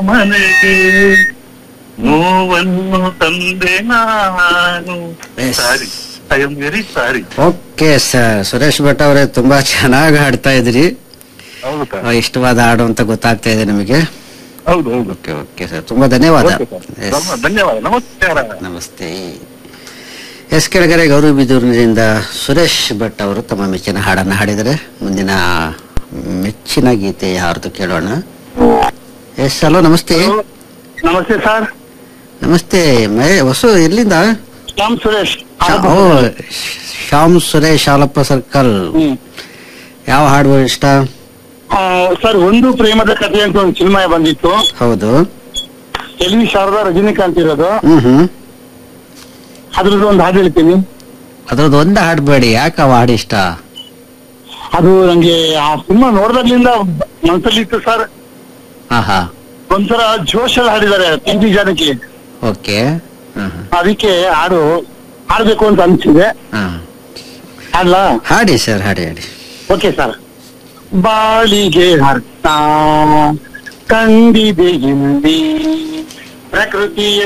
ಮನೆಗೆ ನೋವನ್ನು ತಂದೆ ನಾನು Yes. Sorry I am very sorry okay sir Suresh Bhat ಅವರೇ ತುಂಬಾ ಚೆನ್ನಾಗಿ ಹಾಡ್ತಾ ಇದ್ರಿ ಹೌದು ಸರ್ ಆ, ಇಷ್ಟವಾದ ಹಾಡು ಅಂತ ಗೊತ್ತಾಗ್ತಾ ಇದೆ ನಿಮಗೆ ಹೌದು ಹೌದು ಓಕೆ ಓಕೆ ಸರ್ ತುಂಬಾ ಧನ್ಯವಾದ ಓಕೆ ಸರ್. Yes. ಧನ್ಯ- ಧನ್ಯವಾದ ನಮಸ್ಕಾರ ನಮಸ್ತೆ ಎಸ್ ಕೆಳಗರೆ ಗೌರವಬಿದೂರಿನಿಂದ ಸುರೇಶ್ ಭಟ್ ಅವರು ತಮ್ಮ ಮೆಚ್ಚಿನ ಹಾಡನ್ನು ಹಾಡಿದರೆ ಮುಂದಿನ ಮೆಚ್ಚಿನ ಗೀತೆ ಯಾರ್ದು ಕೇಳೋಣ ಎಸ್ ಹಲೋ ನಮಸ್ತೆ ನಮಸ್ತೆ ಸರ್ ನಮಸ್ತೆ ಮೇ ಹೊಸು ಎಲ್ಲಿಂದ ರಾಮ್ ಸುರೇಶ್ ಶಾ- ಓ ಶ್ಯಾಮ್ ಸುರೇಶ್ ಆಲಪ್ಪ ಸರ್ಕಲ್ ಹ್ಮ್. ಯಾವ ಹಾಡು ಇಷ್ಟ ಆ, ಸರ್ ಒಂದು ಪ್ರೇಮದ ಕಥೆ ಅಂತ ಒಂದು ಸಿನಿಮಾ ಬಂದಿತ್ತು ಹೌದು ಎಲ್ ವಿ ಶಾರದಾ ರಜನಿಕಾಂತ್ ಇರೋದು ಹ್ಮ್ ಹ್ಮ್ ಅದ್ರದ್ದು ಒಂದು ಹಾಡು ಹೇಳ್ತೀನಿ ಅದ್ರದ್ದು ಒಂದು ಹಾಡ್ಬೇಡಿ ಯಾಕೆ ಅವ ಹಾಡು ಇಷ್ಟ ಅದು ನಂಗೆ ಆ ಸಿನಿಮಾ ನೋಡ್ದಾಗ್ಲಿಂದ ಮನಸ್ಸಲ್ಲಿತ್ತು ಸರ್ ಹಾ ಹಾ ಒಂಥರ ಜೋಶಲ್ಲಿ ಹಾಡಿದ್ದಾರೆ ಟಿ ಜಾನಕಿ ಓಕೆ ಹ್ಮ್ ಹ್ಮ್. ಅದಕ್ಕೆ ಹಾಡು ಹಾಡ್ಬೇಕು ಅಂತ ಅನ್ಸಿದೆ ಹಾ ಅಲ್ಲ ಹಾಡಿ ಸರ್ ಹಾಡಿ ಹಾಡಿ ಓಕೆ ಸರ್ ಬಾಳಿಗೆ ಅರ್ಥ ಕಂಡಿದೆ ಇಲ್ಲಿ ಪ್ರಕೃತಿಯ